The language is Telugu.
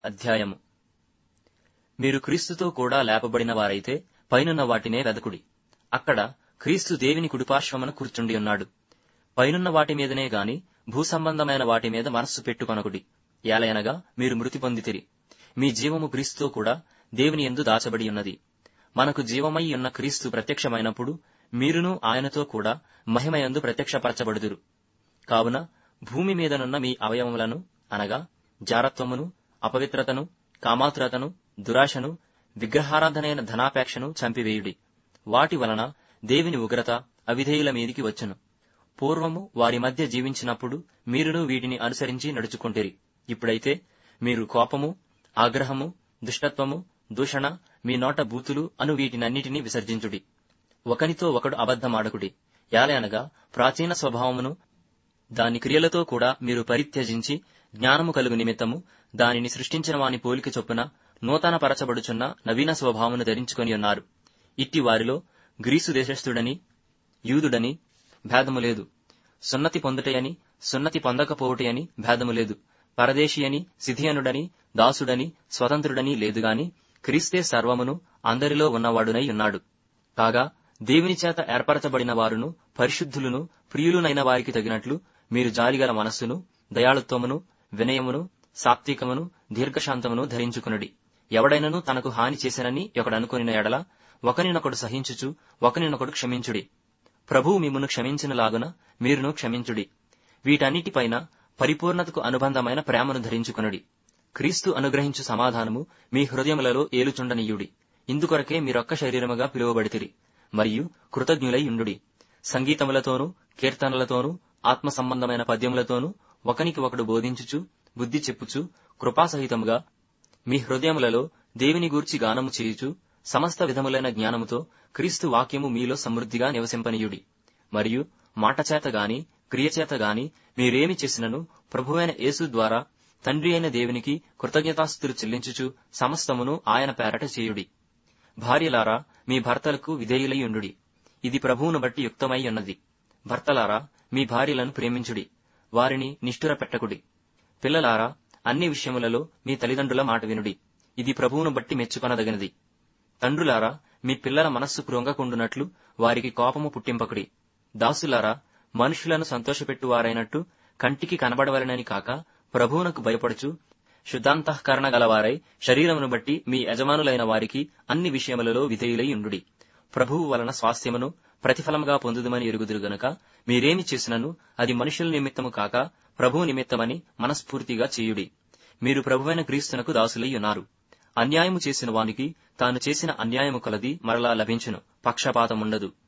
అధ్యాయము మీరు క్రీస్తుతో కూడా లేపబడిన వారైతే పైనున్న వాటినే వెదకుడి అక్కడ క్రీస్తు దేవుని కుడిపార్శ్వమున కూర్చుండి ఉన్నాడు పైనున్న వాటి మీదనే గాని భూసంబంధమైన వాటి మీద మనస్సు పెట్టుకొనకుడి ఏలయనగా మీరు మృతి పొందితిరి మీ జీవము క్రీస్తుతో కూడా దేవుని ఎందు దాచబడి ఉన్నది మనకు జీవమై ఉన్న క్రీస్తు ప్రత్యక్షమైనప్పుడు మీరును ఆయనతో కూడా మహిమయందు ప్రత్యక్షపరచబడుదురు కావున భూమి మీదనున్న మీ అవయవములను అనగా జారత్వమును అపవిత్రతను కామాతురతను దురాశను విగ్రహారాధనైన ధనాపేక్షను చంపివేయుడి వాటి వలన దేవుని ఉగ్రత అవిధేయుల మీదికి వచ్చును పూర్వము వారి మధ్య జీవించినప్పుడు మీరును వీటిని అనుసరించి నడుచుకుంటిరి ఇప్పుడైతే మీరు కోపము ఆగ్రహము దుష్టత్వము దూషణ మీ నోట బూతులు అను వీటినన్నిటినీ విసర్జించుడి ఒకనితో ఒకడు అబద్ధమాడకుడి యాలయనగా ప్రాచీన స్వభావమును దాని క్రియలతో కూడా మీరు పరిత్యజించి జ్ఞానము కలుగు నిమిత్తము దానిని సృష్టించిన వాని పోలిక చొప్పున నూతన పరచబడుచున్న నవీన స్వభావమును ధరించుకొని ఉన్నారు ఇట్టి వారిలో గ్రీసు దేశస్థుడని యూదుడని భేదము లేదు సున్నతి పొందుటయని సున్నతి పొందకపోవుటయని భేదము లేదు పరదేశి అని సిధియనుడని దాసుడని స్వతంత్రుడని లేదుగాని క్రీస్తే సర్వమును అందరిలో ఉన్నవాడునై ఉన్నాడు కాగా దేవుని చేత ఏర్పరచబడిన వారును పరిశుద్ధులును ప్రియులునైన వారికి తగినట్లు మీరు జాలిగల మనస్సును దయాళుత్వమును వినయమును సాత్వికమును దీర్ఘశాంతమును ధరించుకునుడి ఎవడైనను తనకు హాని చేశానని ఒకడనుకొనిన ఎడల ఒకనినొకడు సహించుచు ఒకనినొకడు క్షమించుడి ప్రభువు మిమ్మును క్షమించినలాగున మీరును క్షమించుడి వీటన్నిటిపైన పరిపూర్ణతకు అనుబంధమైన ప్రేమను ధరించుకునుడి క్రీస్తు అనుగ్రహించు సమాధానము మీ హృదయములలో ఏలుచుండనీయుడి ఇందుకొరకే మీరొక్క శరీరముగా పిలువబడితిరి మరియు కృతజ్ఞులై ఉండుడి సంగీతములతోనూ కీర్తనలతోనూ ఆత్మ సంబంధమైన పద్యములతోనూ ఒకనికి ఒకడు బోధించుచు బుద్ధి చెప్పుచు కృపాసహితముగా మీ హృదయములలో దేవుని గూర్చి గానము చేయుచు సమస్త విధములైన జ్ఞానముతో క్రీస్తు వాక్యము మీలో సమృద్ధిగా నివసింపనీయుడి మరియు మాటచేత గాని క్రియచేత గాని మీరేమి చేసినను ప్రభువైన యేసు ద్వారా తండ్రి అయిన దేవునికి కృతజ్ఞతాస్థుతులు చెల్లించుచు సమస్తమును ఆయన పేరట చేయుడి భార్యలారా మీ భర్తలకు విధేయులై ఉండుడి ఇది ప్రభువును బట్టి యుక్తమై ఉన్నది భర్తలారా మీ భార్యలను ప్రేమించుడి వారిని నిష్ఠుర పెట్టకుడి పిల్లలారా అన్ని విషయములలో మీ తల్లిదండ్రుల మాట వినుడి ఇది ప్రభువును బట్టి మెచ్చుకొనదగినది తండ్రులారా మీ పిల్లల మనస్సు కృంగకుండునట్లు వారికి కోపము పుట్టింపకుడి దాసులారా మనుషులను సంతోషపెట్టువారైనట్టు కంటికి కనబడవలనని కాక ప్రభువునకు భయపడుచు శుద్ధాంతఃకరణ గలవారై శరీరమును బట్టి మీ యజమానులైన వారికి అన్ని విషయములలో విధేయులై ఉండుడి ప్రభువు వలన స్వాస్థ్యమును ప్రతిఫలముగా పొందుదమని ఎరుగుదురు గనుక మీరేమి చేసినను అది మనుషుల నిమిత్తము కాక ప్రభువు నిమిత్తమని మనస్ఫూర్తిగా చేయుడి మీరు ప్రభువైన క్రీస్తునకు దాసులై ఉన్నారు అన్యాయము చేసిన వానికి తాను చేసిన అన్యాయము కొలది మరలా లభించును పక్షపాతముండదు